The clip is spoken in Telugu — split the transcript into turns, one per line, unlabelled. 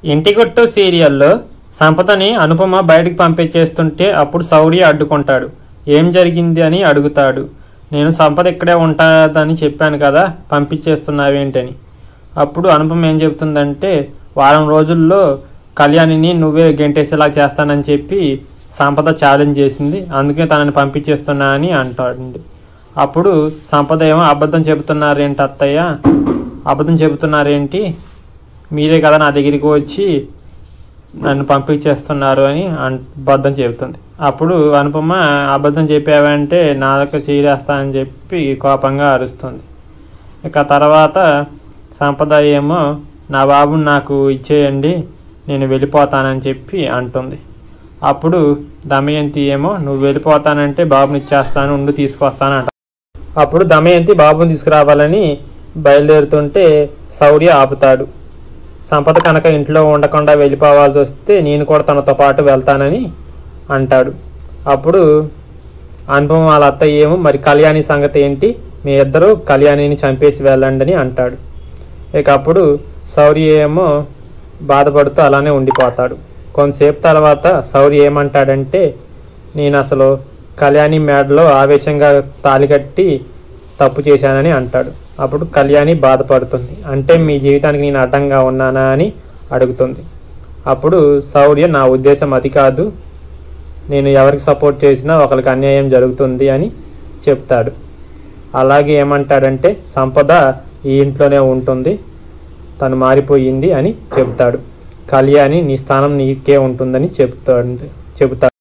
ఇంటిగుట్టు సీరియల్లో సంపదని అనుపమ బయటికి పంపించేస్తుంటే అప్పుడు శౌర్య అడ్డుకుంటాడు ఏం జరిగింది అని అడుగుతాడు నేను సంపద ఇక్కడే ఉంటుందని చెప్పాను కదా పంపించేస్తున్నావేంటని అప్పుడు అనుపమ ఏం చెప్తుందంటే వారం రోజుల్లో కళ్యాణిని నువ్వే గెంటేసేలా చేస్తానని చెప్పి సంపద ఛాలెంజ్ చేసింది అందుకే తనని పంపించేస్తున్నా అని అంటాడు అప్పుడు సంపద ఏమో అబద్ధం చెబుతున్నారేంటి అత్తయ్య అబద్ధం చెబుతున్నారేంటి మీరే కదా నా దగ్గరికి వచ్చి నన్ను పంపించేస్తున్నారు అని అన్- అబద్ధం చెబుతుంది అప్పుడు అనుపమ అబద్ధం చెప్పావంటే నాలుక చీరేస్తా అని చెప్పి కోపంగా అరుస్తుంది ఇక తర్వాత సంపద ఏమో నా బాబుని నాకు ఇచ్చేయండి నేను వెళ్ళిపోతానని చెప్పి అంటుంది అప్పుడు దమయంతి ఏమో నువ్వు వెళ్ళిపోతానంటే బాబుని ఇచ్చేస్తాను ఉండు తీసుకొస్తాను అంట అప్పుడు దమయంతి బాబుని తీసుకురావాలని బయలుదేరుతుంటే శౌర్య ఆపుతాడు సంపద కనుక ఇంట్లో ఉండకుండా వెళ్ళిపోవాల్సి వస్తే నేను కూడా తనతో పాటు వెళ్తానని అంటాడు అప్పుడు అనుపమ వాళ్ళ అత్తయ్య ఏమో మరి కళ్యాణి సంగతి ఏంటి మీ ఇద్దరు కళ్యాణిని చంపేసి వెళ్ళండి అని అంటాడు ఇక అప్పుడు శౌర్య ఏమో బాధపడుతూ అలానే ఉండిపోతాడు కొంతసేపు తర్వాత శౌర్య ఏమంటాడంటే నేను అసలు కళ్యాణి మేడలో ఆవేశంగా తాలి కట్టి తప్పు చేశానని అంటాడు అప్పుడు కళ్యాణి బాధపడుతుంది అంటే మీ జీవితానికి నేను అడ్డంగా ఉన్నానా అని అడుగుతుంది అప్పుడు శౌర్య నా ఉద్దేశం అది కాదు నేను ఎవరికి సపోర్ట్ చేసినా ఒకరికి అన్యాయం జరుగుతుంది అని చెప్తాడు అలాగే ఏమంటాడంటే సంపద ఈ ఇంట్లోనే ఉంటుంది తను మారిపోయింది అని చెప్తాడు కళ్యాణి నీ స్థానం నీకే ఉంటుందని చెప్తాడు చెబుతాడు